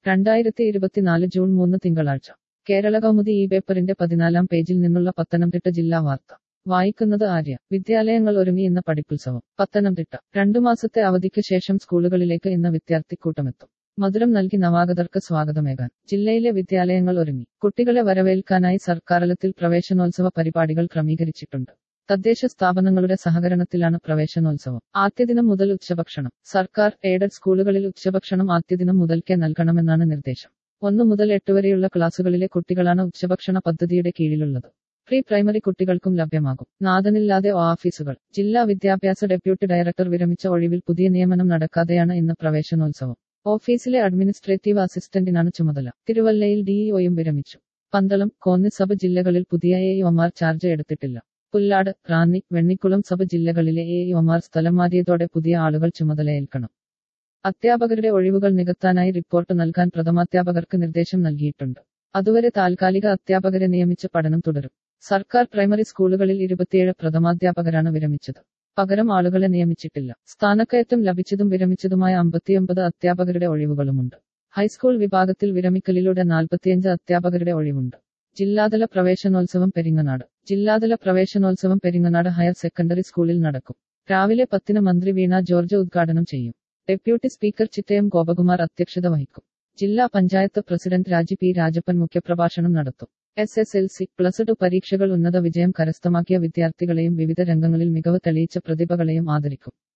രണ്ടായിരത്തി ഇരുപത്തിനാല് ജൂൺ മൂന്ന് തിങ്കളാഴ്ച കേരള കൗമുദി ഈ പേപ്പറിന്റെ പതിനാലാം പേജിൽ നിന്നുള്ള പത്തനംതിട്ട ജില്ലാ വാർത്ത വായിക്കുന്നത് ആര്യ വിദ്യാലയങ്ങൾ ഒരുങ്ങി ഇന്ന് പഠിപ്പുത്സവം പത്തനംതിട്ട രണ്ടു മാസത്തെ അവധിക്ക് ശേഷം സ്കൂളുകളിലേക്ക് ഇന്ന് വിദ്യാർത്ഥിക്കൂട്ടമെത്തും മധുരം നൽകി നവാഗതർക്ക് സ്വാഗതമേകാൻ ജില്ലയിലെ വിദ്യാലയങ്ങൾ ഒരുങ്ങി കുട്ടികളെ വരവേൽക്കാനായി സർക്കാരലത്തിൽ പ്രവേശനോത്സവ പരിപാടികൾ ക്രമീകരിച്ചിട്ടുണ്ട് തദ്ദേശ സ്ഥാപനങ്ങളുടെ സഹകരണത്തിലാണ് പ്രവേശനോത്സവം ആദ്യദിനം മുതൽ ഉച്ചഭക്ഷണം സർക്കാർ എയ്ഡഡ് സ്കൂളുകളിൽ ഉച്ചഭക്ഷണം ആദ്യദിനം മുതൽക്കേ നൽകണമെന്നാണ് നിർദ്ദേശം ഒന്നു മുതൽ എട്ട് വരെയുള്ള ക്ലാസുകളിലെ കുട്ടികളാണ് ഉച്ചഭക്ഷണ പദ്ധതിയുടെ കീഴിലുള്ളത് പ്രീ പ്രൈമറി കുട്ടികൾക്കും ലഭ്യമാകും നാഥനില്ലാതെ ഓഫീസുകൾ ജില്ലാ വിദ്യാഭ്യാസ ഡെപ്യൂട്ടി ഡയറക്ടർ വിരമിച്ച ഒഴിവിൽ പുതിയ നിയമനം നടക്കാതെയാണ് ഇന്ന് പ്രവേശനോത്സവം ഓഫീസിലെ അഡ്മിനിസ്ട്രേറ്റീവ് അസിസ്റ്റന്റിനാണ് ചുമതല തിരുവല്ലയിൽ ഡിഇഒയും വിരമിച്ചു പന്തളം കോന്നി സബ് ജില്ലകളിൽ പുതിയ എ ഒമാർ ചാർജ് എടുത്തിട്ടില്ല പുല്ലാട് റാന്നി വെണ്ണിക്കുളം സബ് ജില്ലകളിലെ എ ഒമാർ സ്ഥലം മാറിയതോടെ പുതിയ ആളുകൾ ചുമതലയേൽക്കണം അധ്യാപകരുടെ ഒഴിവുകൾ നികത്താനായി റിപ്പോർട്ട് നൽകാൻ പ്രഥമാധ്യാപകർക്ക് നിർദ്ദേശം നൽകിയിട്ടുണ്ട് അതുവരെ താൽക്കാലിക അധ്യാപകരെ നിയമിച്ച് പഠനം തുടരും സർക്കാർ പ്രൈമറി സ്കൂളുകളിൽ ഇരുപത്തിയേഴ് പ്രഥമാധ്യാപകരാണ് വിരമിച്ചത് പകരം ആളുകളെ നിയമിച്ചിട്ടില്ല സ്ഥാനക്കയറ്റം ലഭിച്ചതും വിരമിച്ചതുമായ അമ്പത്തിയൊമ്പത് അധ്യാപകരുടെ ഒഴിവുകളുമുണ്ട് ഹൈസ്കൂൾ വിഭാഗത്തിൽ വിരമിക്കലിലൂടെ നാൽപ്പത്തിയഞ്ച് അധ്യാപകരുടെ ഒഴിവുണ്ട് ജില്ലാതല പ്രവേശനോത്സവം പെരിങ്ങനാട് ജില്ലാതല പ്രവേശനോത്സവം പെരിങ്ങനാട് ഹയർ സെക്കൻഡറി സ്കൂളിൽ നടക്കും രാവിലെ പത്തിന് മന്ത്രി വീണ ജോർജ് ഉദ്ഘാടനം ചെയ്യും ഡെപ്യൂട്ടി സ്പീക്കർ ചിറ്റയം ഗോപകുമാർ അധ്യക്ഷത വഹിക്കും ജില്ലാ പഞ്ചായത്ത് പ്രസിഡന്റ് രാജി പി രാജപ്പൻ മുഖ്യപ്രഭാഷണം നടത്തും S S L C plus two പരീക്ഷകൾ ഉന്നത വിജയം കരസ്ഥമാക്കിയ വിദ്യാർത്ഥികളെയും വിവിധ രംഗങ്ങളിൽ മികവ് തെളിയിച്ച പ്രതിഭകളെയും ആദരിക്കും